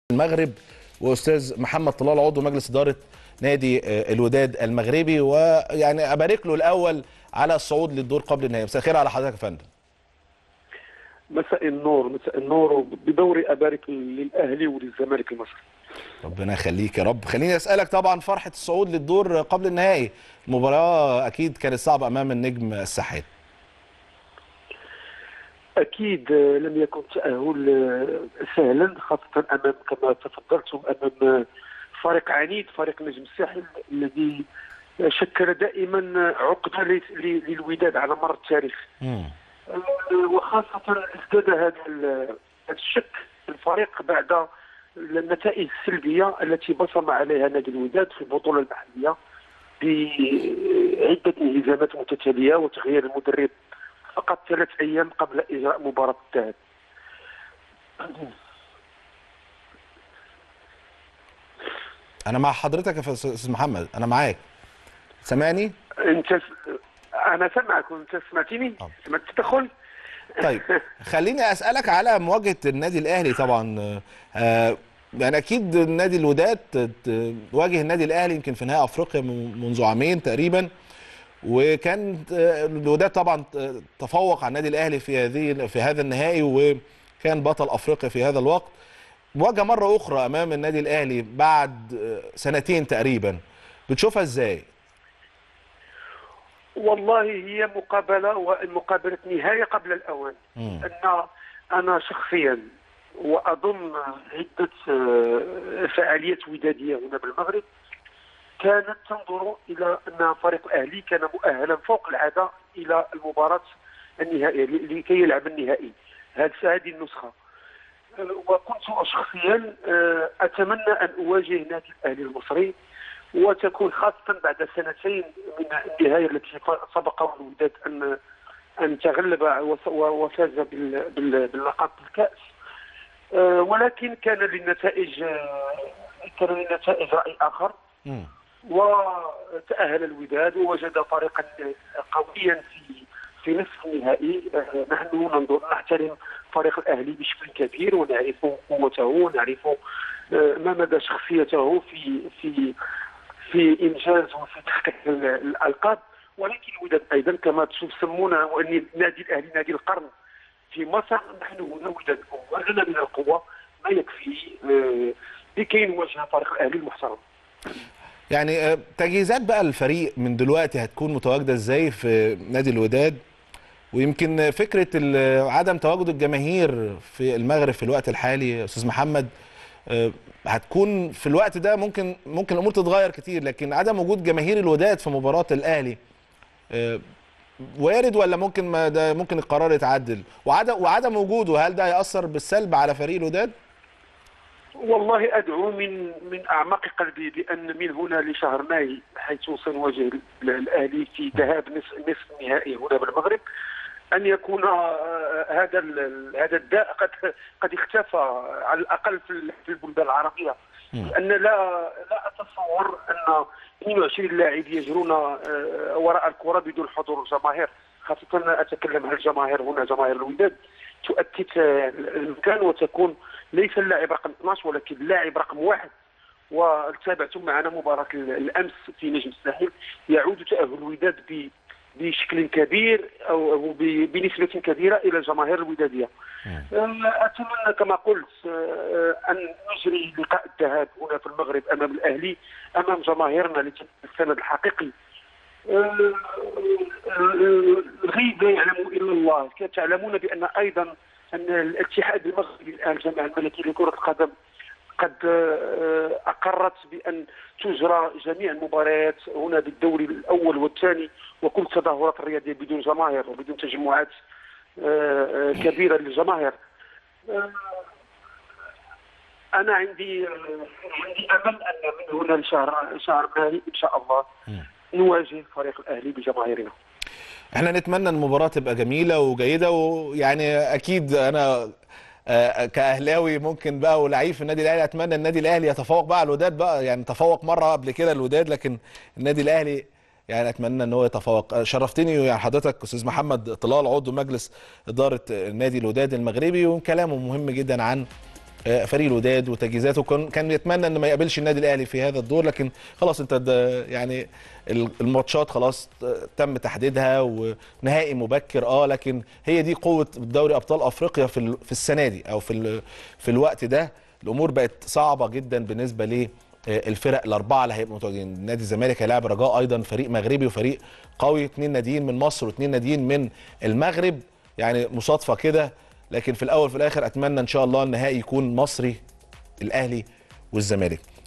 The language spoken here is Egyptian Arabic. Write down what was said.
المغرب واستاذ محمد طلال عضو مجلس اداره نادي آه، الوداد المغربي ويعني ابارك له الاول على الصعود للدور قبل النهائي مساء الخير على حضرتك يا فندم مساء النور مساء النور بدوري ابارك للاهلي وللزمالك المصري ربنا يخليك يا رب خليني اسالك طبعا فرحه الصعود للدور قبل النهائي المباراه اكيد كانت صعبه امام النجم الساحل اكيد آه، لم يكن تاهل آه، سهلا خاصه امام كما تفضلتم امام فريق عنيد فريق نجم الساحل الذي شكل دائما عقده ل- ل- للوداد على مر التاريخ مم. وخاصة ازداد هذا ال- هذا الشك في الفريق بعد النتائج السلبية التي بصم عليها نادي الوداد في البطولة المحلية بعدة انهزامات متتالية وتغيير المدرب فقط ثلاث أيام قبل إجراء مباراة الذهاب انا مع حضرتك يا استاذ محمد انا معاك سامعني أنت س- أنا سمعك وأنت سمعتني؟ آه. سمعت التدخل؟ طيب خليني اسالك على مواجهه النادي الاهلي طبعا آه، يعني اكيد النادي الوداد ت- ت- واجه النادي الاهلي يمكن في نهائي افريقيا من- منذ عامين تقريبا وكان آه، الوداد طبعا ت- تفوق على النادي الاهلي في هذه في هذا النهائي وكان بطل افريقيا في هذا الوقت مواجهه مره اخرى امام النادي الاهلي بعد آه، سنتين تقريبا بتشوفها ازاي؟ والله هي مقابلة ومقابلة نهاية قبل الأوان مم. أن أنا شخصيا وأظن عدة آه، فعاليات ودادية هنا بالمغرب كانت تنظر إلى أن فريق الأهلي كان مؤهلا فوق العادة إلى المباراة النهائية ل- لكي يلعب النهائي هذه هذه النسخة آه، وكنت شخصيا آه، أتمنى أن أواجه نادي الأهلي المصري وتكون خاصة بعد سنتين من النهاية التي ف- سبق الوداد أن أن تغلب وس- وفاز بال- بال- باللقب بالكأس آه، ولكن كان للنتائج آه، كان للنتائج رأي آخر مم. وتأهل الوداد ووجد فريقا قويا في في نصف النهائي آه، نحن ننظر نحترم فريق الأهلي بشكل كبير ونعرف قوته ونعرف آه، ما مدى شخصيته في في في انجاز وفي تحقيق ال- الالقاب ولكن الوداد ايضا كما تشوف سمونا واني نادي الاهلي نادي القرن في مصر نحن هنا وداد قوه لنا من القوه ما يكفي آه، لكي نواجه فريق الاهلي المحترم يعني آه، تجهيزات بقى الفريق من دلوقتي هتكون متواجده ازاي في نادي الوداد ويمكن فكره ال- عدم تواجد الجماهير في المغرب في الوقت الحالي يا استاذ محمد آه، هتكون في الوقت ده ممكن ممكن الامور تتغير كتير لكن عدم وجود جماهير الوداد في مباراه الاهلي آه، وارد ولا ممكن ما ده ممكن القرار يتعدل وعدم وعدم وجوده هل ده هيأثر بالسلب على فريق الوداد؟ والله ادعو من من اعماق قلبي بان من هنا لشهر ماي حيث سنواجه ال- الاهلي في ذهاب نصف نصف النهائي هنا بالمغرب ان يكون آه، هذا ال- هذا الداء قد قد اختفى على الاقل في ال- في البلدان العربيه لان لا لا اتصور ان 22 لاعب يجرون آه، وراء الكره بدون حضور الجماهير خاصه اتكلم عن الجماهير هنا جماهير الوداد تؤكد آه، المكان وتكون ليس اللاعب رقم 12 ولكن اللاعب رقم واحد وتابعتم معنا مباراة ال- الأمس في نجم الساحل يعود تأهل الوداد ب- بشكل كبير أو أو ب- بنسبة كبيرة إلى الجماهير الودادية آه، أتمنى كما قلت آه، أن نجري لقاء الذهاب هنا في المغرب أمام الأهلي أمام جماهيرنا لتكون السند الحقيقي آه، آه، الغيب لا يعلم الا الله تعلمون بان ايضا ان الاتحاد المغربي الان الجامعه الملكيه لكره القدم قد آه، اقرت بان تجرى جميع المباريات هنا بالدوري الاول والثاني وكل التظاهرات الرياضيه بدون جماهير وبدون تجمعات آه، آه، كبيره للجماهير آه، انا عندي آه، عندي امل ان من هنا لشهر شهر ماي ان شاء الله نواجه فريق الاهلي بجماهيرنا احنا نتمنى المباراة تبقى جميلة وجيدة ويعني اكيد انا آه، كاهلاوي ممكن بقى ولعيب في النادي الاهلي اتمنى النادي الاهلي يتفوق بقى على الوداد بقى يعني تفوق مرة قبل كده الوداد لكن النادي الاهلي يعني اتمنى ان هو يتفوق آه، شرفتني يعني حضرتك استاذ محمد طلال عضو مجلس ادارة نادي الوداد المغربي وكلامه مهم جدا عن آه، فريق الوداد وتجهيزاته كان كان يتمنى ان ما يقابلش النادي الاهلي في هذا الدور لكن خلاص انت ده يعني ال- الماتشات خلاص تم تحديدها ونهائي مبكر اه لكن هي دي قوه دوري ابطال افريقيا في ال- في السنه دي او في ال- في الوقت ده الامور بقت صعبه جدا بالنسبه ل الفرق الاربعه اللي هيبقوا متواجدين نادي الزمالك هيلاعب رجاء ايضا فريق مغربي وفريق قوي اثنين ناديين من مصر واثنين ناديين من المغرب يعني مصادفه كده لكن في الاول وفي الاخر اتمنى ان شاء الله النهائي يكون مصري الاهلي والزمالك